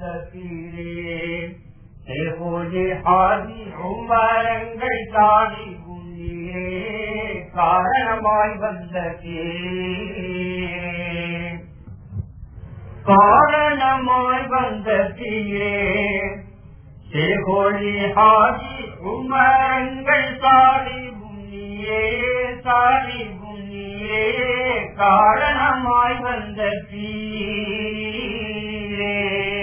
வந்த பீரே தேகோஜி ஆதி உமரங்கள் தாடி புண்ணியே காரணமாய் வந்த பீரே காரணமாய் வந்த பீரே தேகோழி ஆதி உமரங்கள் தாடி புண்ணியே தாடி புண்ணியே காரணமாய் வந்த பீரே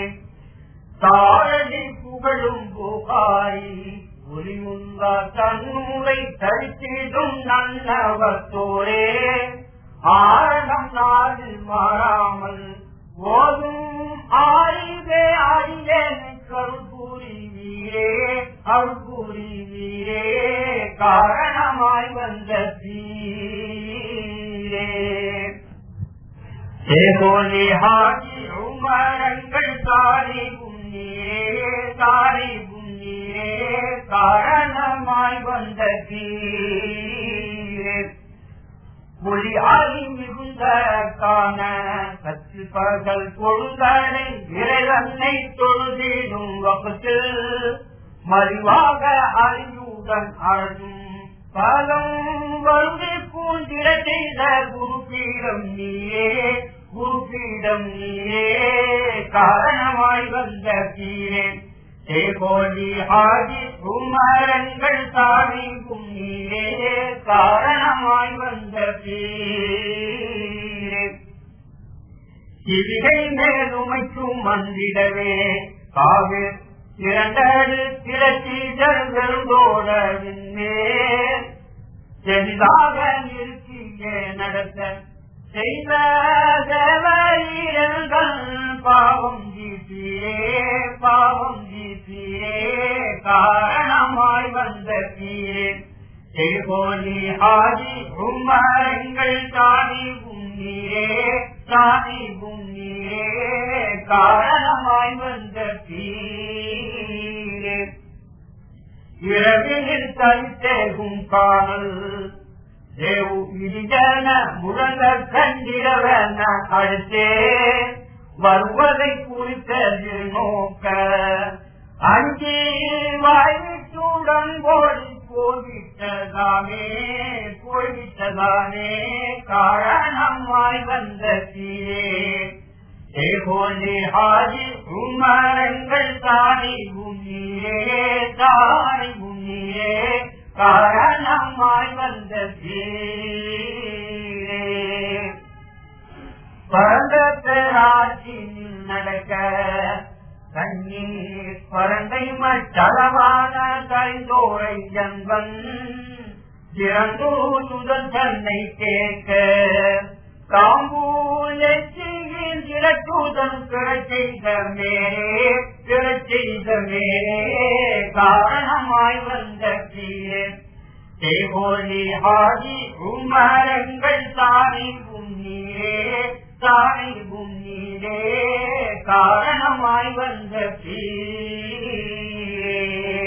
தாரடி புகழும் புகாரி ஒளிமுந்தா தன்னூரை தரித்திடும் நல்லவத்தோரே ஆரணம் நாளில் மாறாமல் ஓதும் ஆரிவே ஆரியே கருபூரி வீரே அருபூரி வீரே காரணமாய் வந்த பீரே சேகோலி ஹாஜி உமரங்கள் தாரி புண்ணீரே தாரி புண்ணீரே காரணமாய் வந்த பீரே மொழி ஆகி மிகுந்த காண கற்று பகல் பொழுதனை இறைவனை தொழுதிடும் வகுத்தில் மறிவாக அறிவுடன் அழும் பலம் வருதி பூந்திட செய்த குருபீடம் நீரே குருபீடம் நீரே காரணமாய் வந்த கீரே தேகோடி ஆகி குமரங்கள் தாழிக்கும் நீரே காரணமாய் வந்த பீரே சிவிகை மேலுமைக்கும் வந்திடவே காவே இரண்டடு திரட்சிதர் வெறுந்தோடவின்னே செறிதாக நிறுத்தியே நடத்த செய்த தேவர்கள் பாவம் ஜீசியே பாவம் ஜீசியே காரணமாய் வந்த பீரே செல்கோலி ஆதி உம்மரங்கள் தானி புண்ணீரே தானி புண்ணீரே காரணமாய் வந்த பீரே இரவில் தனித்தேகும் காணல் தேவு இடிஜன முழங்க கண்டிடவன அடுத்தே வருவதை குறித்தது நோக்க அங்கே வாய்விட்டுடன் போடி போய்விட்டதானே போய்விட்டதானே காரணமாய் வந்த தீரே ஏகோனே ஆதி உமரங்கள் தானி புண்ணியே தானி புண்ணியே காரணமாய் வந்த தீரே பரந்தராட்சி நடக்க கண்ணீர் பரந்தை மற்றளவான கைந்தோரை ஜன்பன் திறந்தூதுதல் தன்னை கேட்க காம்பூலட்சியின் திரட்டுதல் பிறச்செய்த மேரே பிறச்செய்த மேரே காரணமாய் வந்த கீழே தேகோலி ஆதி உமரங்கள் தானி புண்ணீரே தானி புண்ணீரே காரணமாய் வந்த பீரே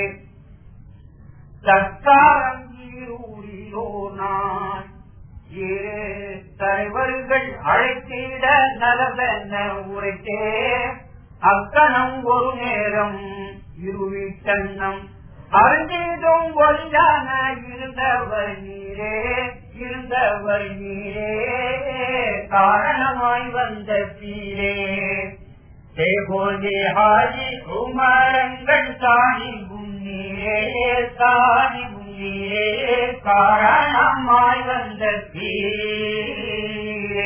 தற்காரங்கீரூரிலோ நான் ஏ தலைவர்கள் அழைத்திட நலவென்ன உரைத்தே அக்கணம் ஒரு நேரம் இருவிட்டன்னம் அறிந்ததும் ஒன்றான இருந்தவர் நீரே இருந்தவர் நீரே காரணமாய் வந்த பீரே தேகோஜே ஹாஜி குமரங்கள் தானி புண்ணீரே தானி புண்ணீரே காரணமாய் வந்த பீரே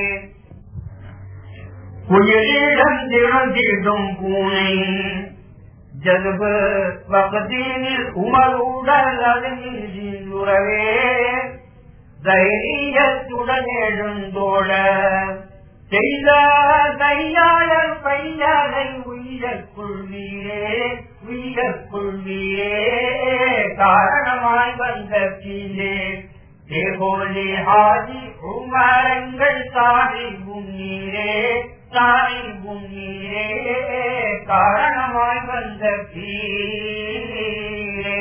குயிலிடம் திறந்திடும் பூனை ஜதுபு வகதீனில் உமருடல் அதனில் உறவே தைரியத்துடன் எழுந்தோட செய்த கையாளர் கையாளை உயிரக் கொள்வீரே உயிரக் கொள்வீரே காரணமாய் வந்த கீழே தேகோலி ஆதி உமரங்கள் தாடி புண்ணீரே தாடி புண்ணீரே காரணமாய் வந்த கீழே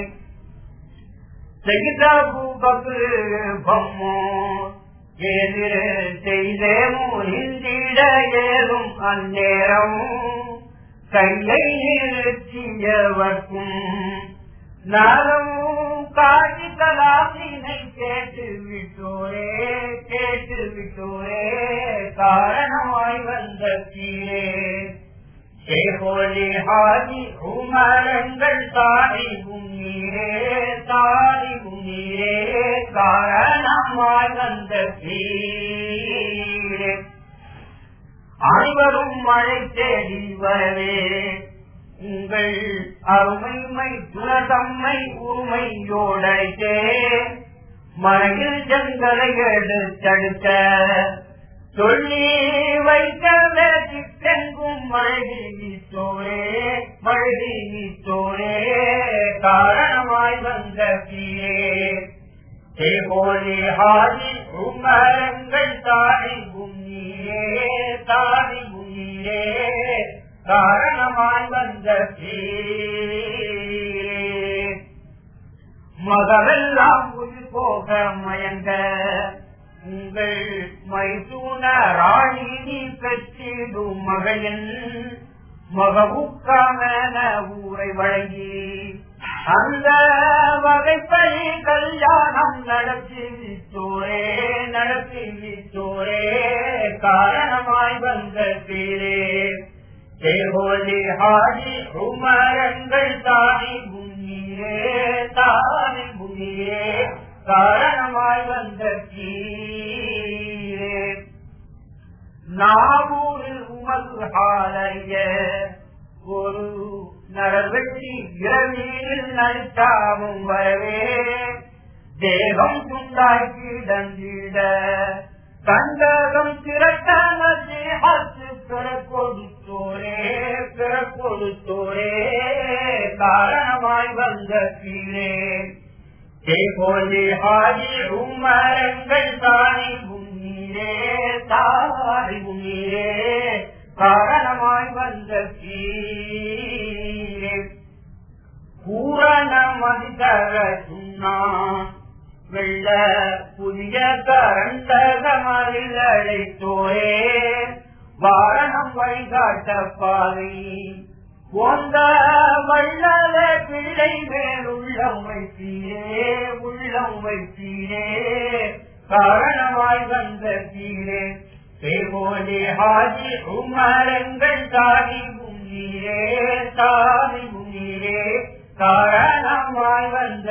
செய்தபூபகு பம்மோ எதிர் செய்தேமோ நின்றிட ஏதும் அந்நேரம் கையை நிறுத்தியவர்க்கும் நலம் காட்சி கலாசினை கேட்டு விட்டோரே கேட்டு விட்டோரே காரணமாய் வந்த கீழே சேகோலி ஹாஜி உமரங்கள் தாடி உண்ணீரே தாடி உண்ணீரே காரணமாய் வந்த கீழே அனைவரும் மழை தேடி வரவே உங்கள் அருமைமை துணதம்மை உரிமையோடைத்தே மழையில் செங்கலை எடுத்தடுத்த சொல்லி வைக்கவே சித்தெங்கும் மழை நீத்தோரே மழை நீத்தோரே காரணமாய் வந்த கீழே தேகோலி ஹாஜி உமரங்கள் தாடி கும்மியே தாடி கும்மியே காரணமாய் வந்த மகளெல்லாம் உயிர் போக மயங்க உங்கள் மைசூன ராணி நீ பெற்றிடும் மகளின் மகவுக்கான ஊரை வழங்கி அந்த வகைப்படி கல்யாணம் நடத்தி விட்டோரே நடத்தி விட்டோரே காரணமாய் வந்த பேரே தேவோலி ஹாஜி உமரங்கள் தானி புண்ணியே தானி புண்ணியே காரணமாய் வந்த கீரே நாவூரில் உமது ஹாலைய ஒரு நரவெட்டி இரவியில் நடித்தாவும் வரவே தேகம் துண்டாக்கி டந்திட கண்டகம் திரட்டன தேகத்து பிற கொடுத்தோரே பிற கொடுத்தோரே காரணமாய் வந்த கீழே தேகோலி ஹாஜி உமரங்கள் தானி புண்ணீரே தாரி புண்ணீரே காரணமாய் வந்த கீழே பூரண மதிதர சுண்ணா வெள்ள புதிய கரண்டகமரில் அழைத்தோரே வாரணம் வழிகாட்ட பாதை போந்த வள்ளல பிள்ளை மேல் உள்ளம் வைத்தீரே உள்ளம் வைத்தீரே காரணமாய் வந்த கீழே தேவோலி ஹாஜி உமரங்கள் தாடி புண்ணீரே தாடி புண்ணீரே காரணமாய் வந்த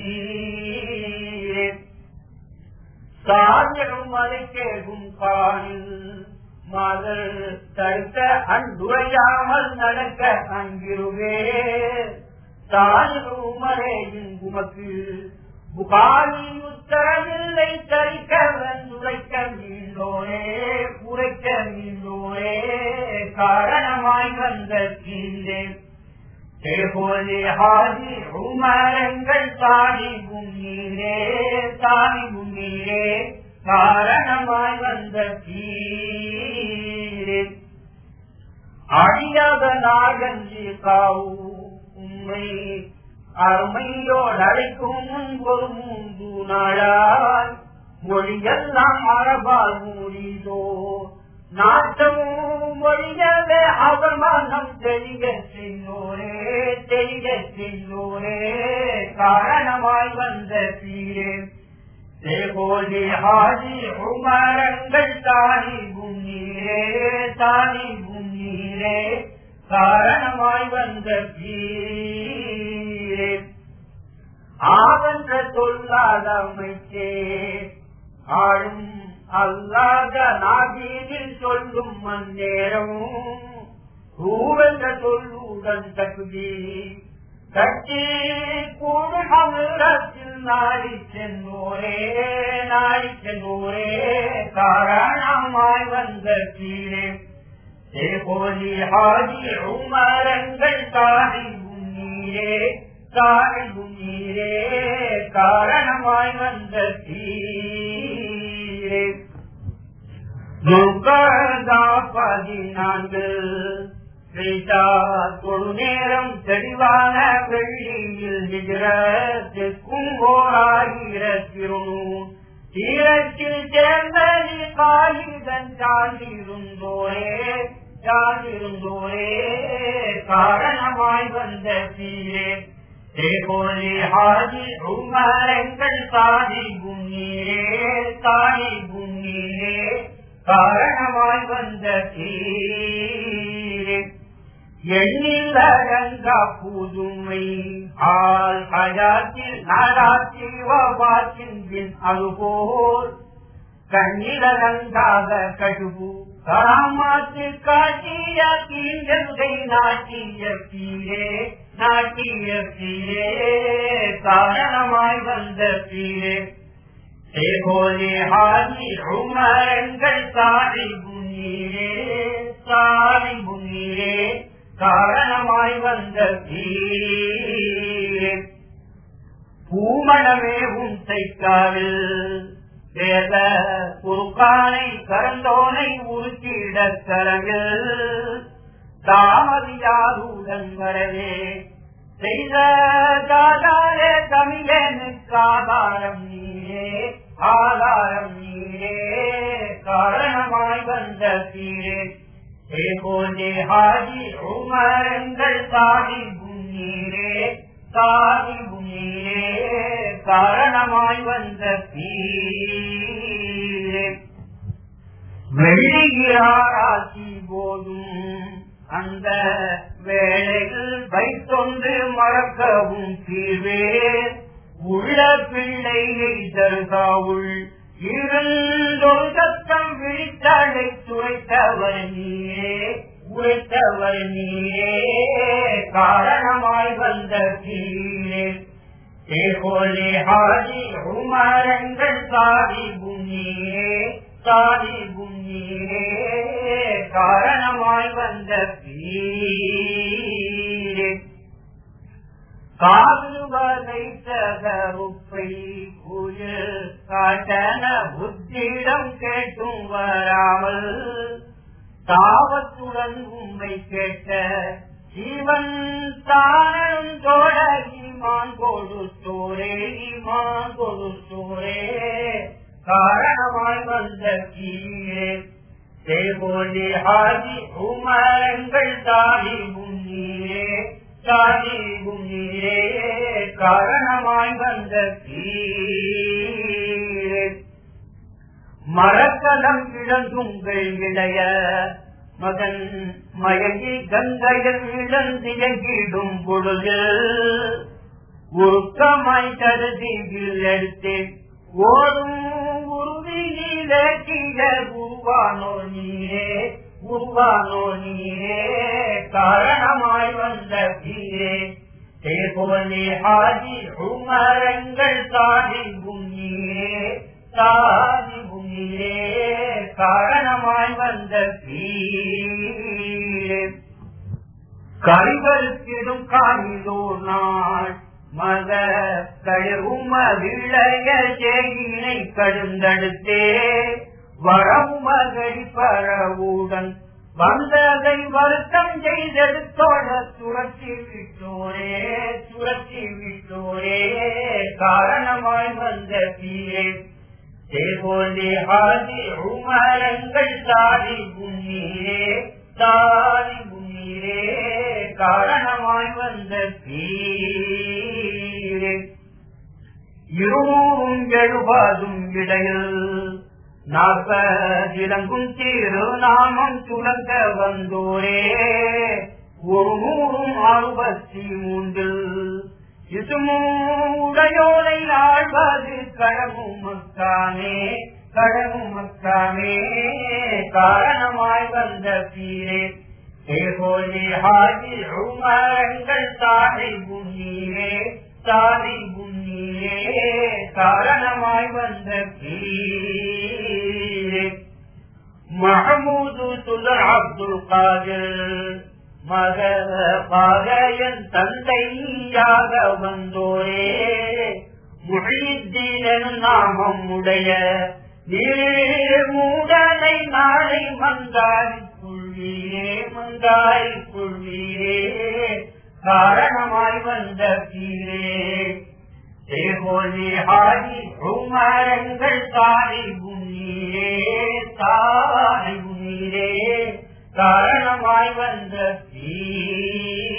கீழே சாயரும் மலைக்கேகும் காணில் மகள் தடுத்த அன்புரையாமல் நடக்க அங்கிருவே தாயும் மலையின் குமக்கு புகாரி உத்தரவில்லை தரிக்க உரைக்க மீண்டோரே உரைக்க மீண்டோரே காரணமாய் வந்த கீழே தேகோலே ஹாஜி உமரங்கள் தாடி கும்மீரே தாடி கும்மீரே காரணமாய் வந்த கீரே அழியாத நாகஞ்சி காவு உண்மை அருமையோடு அழைக்கும் முன்பொரு மூன்று நாளாய் மொழியெல்லாம் மரபால் மூடிதோ நாட்டமும் மொழியவே அவர் மனம் தெரிய செய்யோரே தெரிய செய்யோரே காரணமாய் வந்த சீரே தேகோலி ஹாஜி உமரங்கள் தானி குன்னீரே தானி குன்னீரே காரணமாய் வந்த பீரே ஆவன்ற சொல்லாத அமைச்சே ஆளும் அல்லாத நாகீனில் சொல்லும் மன்னேரமும் ரூவென்ற சொல்லுடன் தகுதி கட்சி கூடு அமிரத்தில் நாடி சென்றோரே நாடி சென்றோரே காரணமாய் வந்த கீழே தேகோலி ஹாஜி உமரங்கள் தாடி உன்னீரே தாடி உன்னீரே காரணமாய் வந்த கீழே துர்கா பதினான்கு தொழு நேரம் தெளிவான வெள்ளியில் நிஜரத்திற்கும் ஓராயிரத்திரும் தீரத்தில் சேர்ந்த நீ காகிதன் சார்ந்திருந்தோரே சார்ந்திருந்தோரே காரணமாய் வந்த சீரே தேகோலி ஹாஜி உமரங்கள் சாதி குன்னீரே சாதி குன்னீரே காரணமாய் வந்த சீரே எண்ணில் அடங்கா புதுமை ஆள் ஹயாத்தில் நாடாத்தி வாக்கின் அதுபோல் கண்ணிலங்காத கழுவு கராமாத்து காட்டிய கீழை நாட்டிய பீரே நாட்டிய பீரே காரணமாய் வந்த பீரே சேகோலே ஹாஜி உமரங்கள் சாரி புன்னீரே சாரி புன்னீரே காரணமாய் வந்த பீரே பூமணமே உன் தைக்காவில் வேத குறுக்கானை கரந்தோனை உருக்கிட கரங்கள் தாமதியாருடன் வரவே செய்த தாதாரே தமிழனுக்கு ஆதாரம் நீரே ஆதாரம் நீரே காரணமாய் வந்த சீரே ஏகோஜே ஹாஜி உமரங்கள் சாதி புன்னீரே சாதி புன்னீரே காரணமாய் வந்த பீரே வெள்ளியாராசி போதும் அந்த வேளையில் வைத்தொன்று மறக்கவும் தீர்வே உள்ள பிள்ளையை தருகாவுள் இருந்தொரு சத்தம் விழித்தலை துரைத்தவர் நீரே உழைத்தவர் நீரே காரணமாய் வந்த கீழே ஏகோலே ஹாஜி உமரங்கள் சாதி புண்ணீரே சாதி புண்ணீரே காரணமாய் வந்த பீரே காதுவதை தகருப்பை குயில் காட்டன புத்திடம் கேட்டும் வராமல் தாவத்துடன் உண்மை கேட்ட இவன் தானும் தோட ஈமான் கொடுத்தோரே ஈமான் கொடுத்தோரே காரணமாய் வந்த கீழே தேவோலி ஹாஜி உமரங்கள் தாடி முன்னீரே தாடி முன்னீரே காரணமாய் வந்த கீழே மரக்கலம் இழந்துங்கள் இளைய மகன் மயங்கி கங்கையில் இழந்தியங்கிடும் பொழுது உருக்கமாய் கருதியில் எடுத்தேன் ஓடும் உறுதியிலே கீழே உருவானோ நீரே உருவானோ நீரே காரணமாய் வந்த கீரே தேபோலே ஹாஜி உமரங்கள் சாதி குன்னீரே சாதி குன்னீரே காரணமாய் வந்த கீரே கரிவருக்கிடும் காணிலோர் நாள் மத கழும விளைய ஜெயினை கடுந்தடுத்தே வரவுமகை பரவுடன் வந்ததை வருத்தம் செய்தெடுத்தோட சுரத்தி விட்டோரே சுரத்தி விட்டோரே காரணமாய் வந்த பீரே தேவோலே ஆதி உமரங்கள் சாதி புண்ணீரே சாதி புண்ணீரே காரணமாய் வந்த பீரே இருநூறும் எழுபதும் இடையில் நாற்பதிலங்கும் திருநாமம் துலங்க வந்தோரே ஒரு நூறும் அறுபத்தி மூன்றில் இதுமுடையோனை ஆழ்வது கடமும் மக்காமே கடமும் மக்காமே காரணமாய் வந்த பீரே ஏகோலி ஹாஜி உமரங்கள் சாலை புண்ணீரே சாலை புண்ணீரே காரணமாய் வந்த பீரே மஹமூது சுல்லர் அப்துல் காதிர் மக பாகையன் தந்தையாக வந்தோரே முழித்தீரன் நாமம் உடைய மூடனை நாளை மந்தாரி புள்வீரே மந்தாரி புள்வீரே காரணமாய் வந்த பீரே தேகோலி ஹாரி உமரங்கள் சாரி புண்ணீரே சாரி புண்ணீரே காரணமாய் வந்த பீரே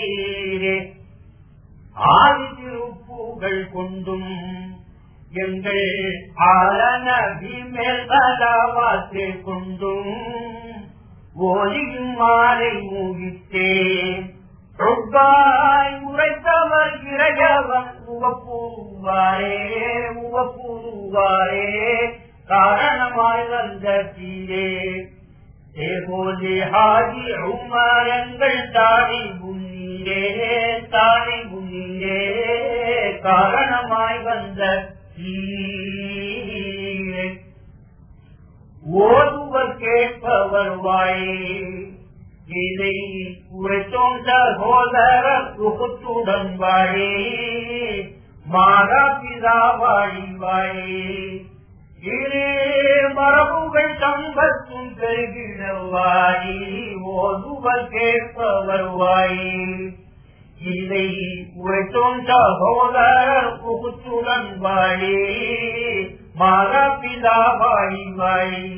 ஆதி திருப்பூகள் கொண்டும் எங்கள் ஆலநபி மேல் கலாவாசை கொண்டும் ஓதியும் மாலை மூகித்தேன் ரொக்காய் உரைத்தவர் இறையவன் உவப்பூவாரே உவப்பூவாரே காரணமாய் வந்த தீரே ஏகோதி ஹாஜி உமரங்கள் தாடி புன்னீரே தாடி புன்னீரே காரணமாய் வந்த தீரே ஓதுவர் கேட்பவர் வாயே இதை உரைத்தோம் சகோதர குகத்துடன் வாழே மாதா பிதா வாழி வாழே இரு மரபுகள் சம்பத்தும் பெருகிடவாயி ஓதுவர் கேட்பவர் வாயே இதை உரைத்தோம் சகோதர குகத்துடன் வாழே மாதா பிதா வாழி வாழி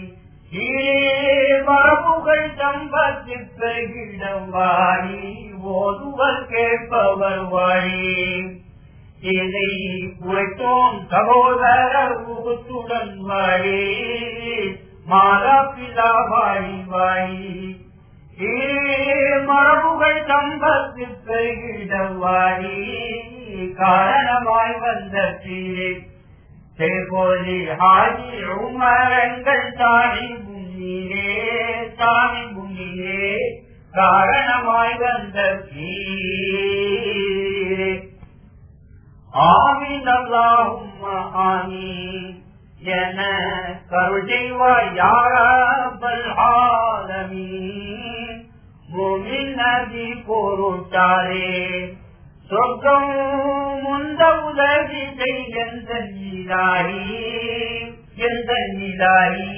மரபுகள் சம்பத்து பெருகிடம் வாழி ஓதுவர் கேட்பவர் வாழி இதை உரைத்தோம் சகோதர உகுத்துடன் வாழி மாதா பிதா வாழி வாழி மரபுகள் சம்பத்து பெருகிடம் வாழி காரணமாய் வந்த தீரே சேகோலி ஹாஜி உமரங்கள் தாடி புண்ணியே தாடி புண்ணியே காரணமாய் வந்த கீரே ஆமீன் அல்லாஹும் ஆமீன் என கருள் செய்வார் யாரபல் ஆலமீன் முமின் நதி பொருட்டாரே சொர்க்கம் முந்த உதவி செய்த நீலாரி எந்த நீலாரி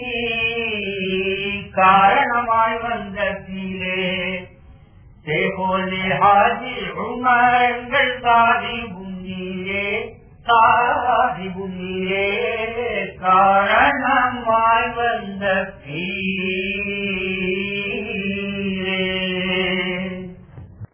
காரணமாய் வந்த கீழே சேகோலி ஹாஜி உமரங்கள் சாதி புண்ணியே சாதி புண்ணியே காரணமாய் வந்த கீழே